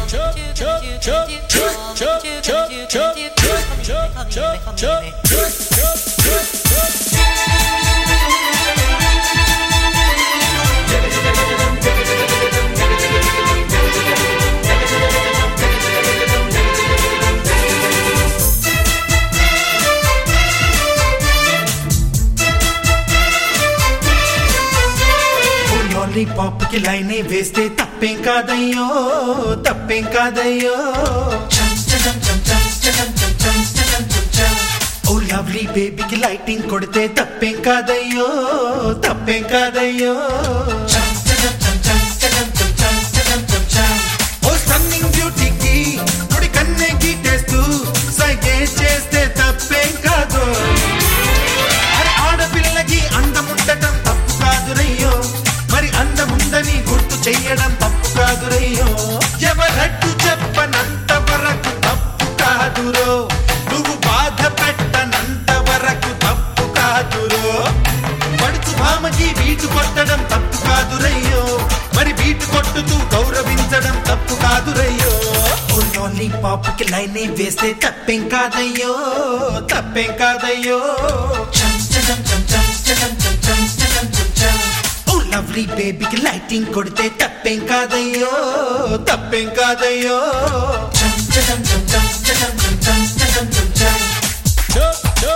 Lollipop కి లైనే వేస్తే తప్పేం కాదయ్యో తప్పేం కాదయ్యో చం చం చం చం చం చం చం చం చం చం. ఓ లవ్లీ బేబీకి లైటింగ్ కొడితే తప్పేం కాదయ్యో తప్పేం కాదయ్యో చం చం చం చం చం చం చం చం చం చం. ఓ స్టన్నింగ్ బ్యూటీకి కుడి కన్నే గీటేస్తూ సైగే చేస్తే తప్పేం కాదు అరే ఆడపిల్లకి అందముండటం తప్పు కాదురయ్యో మరి అందముందని గుర్తు చెయ్యడం తప్పు కాదురయ్యో ఎవరట్టు చెప్పనంత వరకు తప్పు కాదురో నువ్వు బాధ పెట్టనంత వరకు తప్పు కాదురో పడుచు భామకి బీటు కొట్టడం తప్పు కాదురయ్యో మరి బీటు కొట్టుతూ గౌరవించడం తప్పు కాదురయ్యో ఓ లాలీపాప్కి లైనే వేస్తే తప్పేం కాదయ్యో తప్పేం కాదయ్యో చం చం చం చం చం చం చం చం చం చం. ఓ లవ్లీ బేబీకి లైటింగ్ కొడితే తప్పేం కాదయ్యో తప్పేం కాదయ్యో చం చం చం చం చం చం చం చం చం చం.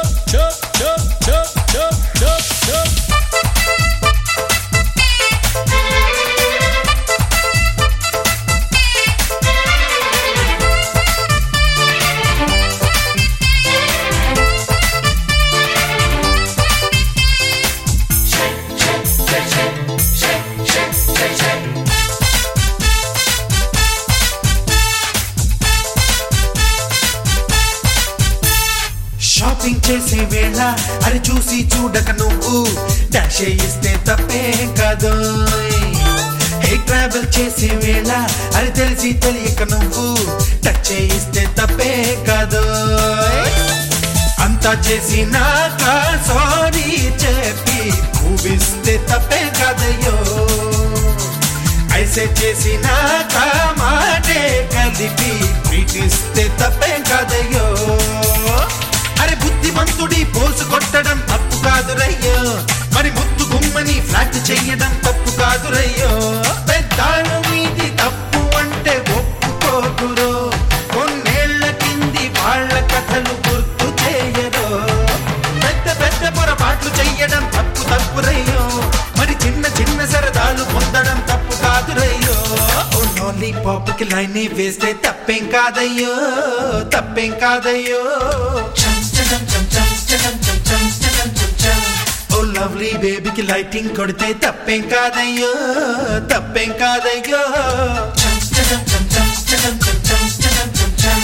షాపింగ్ చేసే వేళ అది చూసి చూడక నువ్వు డాష్ ఇస్తే తప్పే కాదు హే ట్రావెల్ చేసే వేళ అది తెలిసి తెలియక నువ్వు టచ్ చేయిస్తే తప్పే కాదు అంతా చేసినాక సారీ చెప్పి మూవిస్తే తప్పే కాదయ్యో ఐసే చేసినాక మాటే కలిపి పీటిస్తే తప్పే కాదయ్యో అరే బుద్ధిమంతుడి పోసు కొట్టడం తప్పు కాదురయ్యో మరి ముద్దు గుమ్మని ఫ్లాట్ చెయ్యడం తప్పు కాదురయ్యో పెద్దాళ్ళు మీది తప్పు అంటే ఒప్పుకోకురో కొన్నేళ్ల కింది వాళ్ళ కథలు గుర్తు చేయరు పెద్ద పెద్ద పొరపాట్లు చెయ్యడం తప్పు తప్పురయ్యో మరి చిన్న చిన్న సరదాలు పొందడం తప్పు కాదురయ్యో ఓ లాలీపాప్ కి లైన్ వేస్తే తప్పేం కాదయ్యో తప్పేం కాదయ్యో చం చం చం చం చం చం చం చం చం చం. ఓ లవ్లీ బేబీకి లైటింగ్ కొడితే తప్పేం కాదయ్యో తప్పేం కాదయ్యో చం చం చం చం చం చం చం చం చం చం.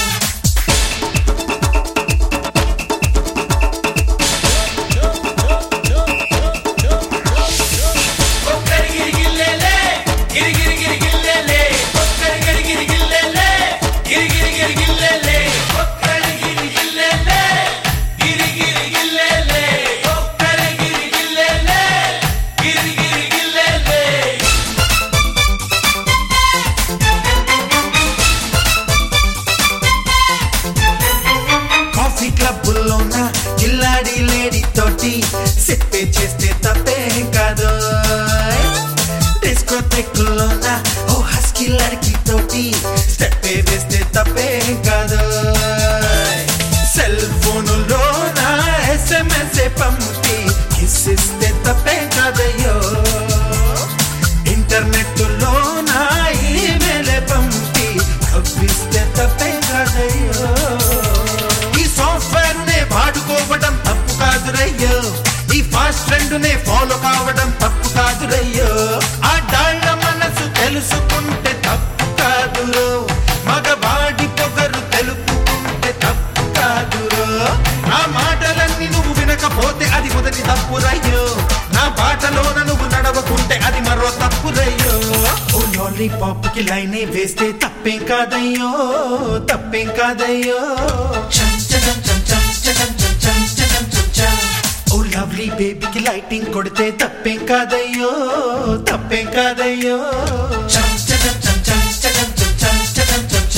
కాఫీ క్లబ్బుల్లోన జిల్లాడి లేడీ తోటి సెప్పే చేస్తే తప్పే కాదు డిస్కోటెక్కుల్లోన ఓ హస్కీ లడికి తోటి స్టెప్పే వేస్తే తప్పే కాదు సెల్ ఫోనులోన ఎస్ఎంఎస్ పంపి కిస్సిస్తే తప్పే కాదయ్యో ఇంటర్నెట్ లోన ఈమెయిల్ పంపి కవ్విస్తే తప్పే కాదయ్యో ఈ సాఫ్ట్వేర్ నే వాడుకోవడం తప్పు కాదురయ్యో ఈ ఫాస్ట్ ట్రెండ్ నే ఫాలో కావడం తప్పు కాదురయ్యో ఆ డాళ్ళ మనసు తెలుసుకుంటే తప్పు కాదురో మగవాడి పొగరు తెలుపుకుంటే తప్పు కాదురో నా మాటలన్నీ నువ్వు వినకపోతే అది మొదటి తప్పురయ్యో నా బాటలోన నువ్వు నడవకుంటే అది మరో తప్పురయ్యో ఓ లాలీపాప్ కి లైనే వేస్తే తప్పేం కాదయ్యో తప్పేం కాదయ్యో చం చం చం చం చం చం చం చం చం చం. ఓ లవ్లీ బేబీకి లైటింగ్ కొడితే తప్పేం కాదయ్యో తప్పేం కాదయ్యో చం చం చం చం చం చం చం చం చం చం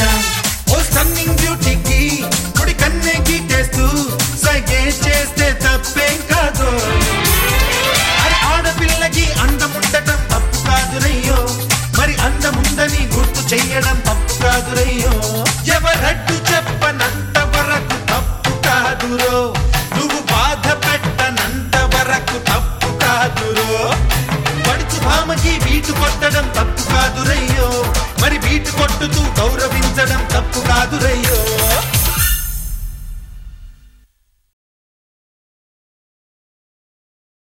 కాదురో నువ్వు బాధ పెట్టనంత వరకు తప్పు కాదురో పడుచు భామకి బీటు కొట్టడం తప్పు కాదురయ్యో మరి బీటు కొట్టుతూ గౌరవించడం తప్పు కాదురయ్యో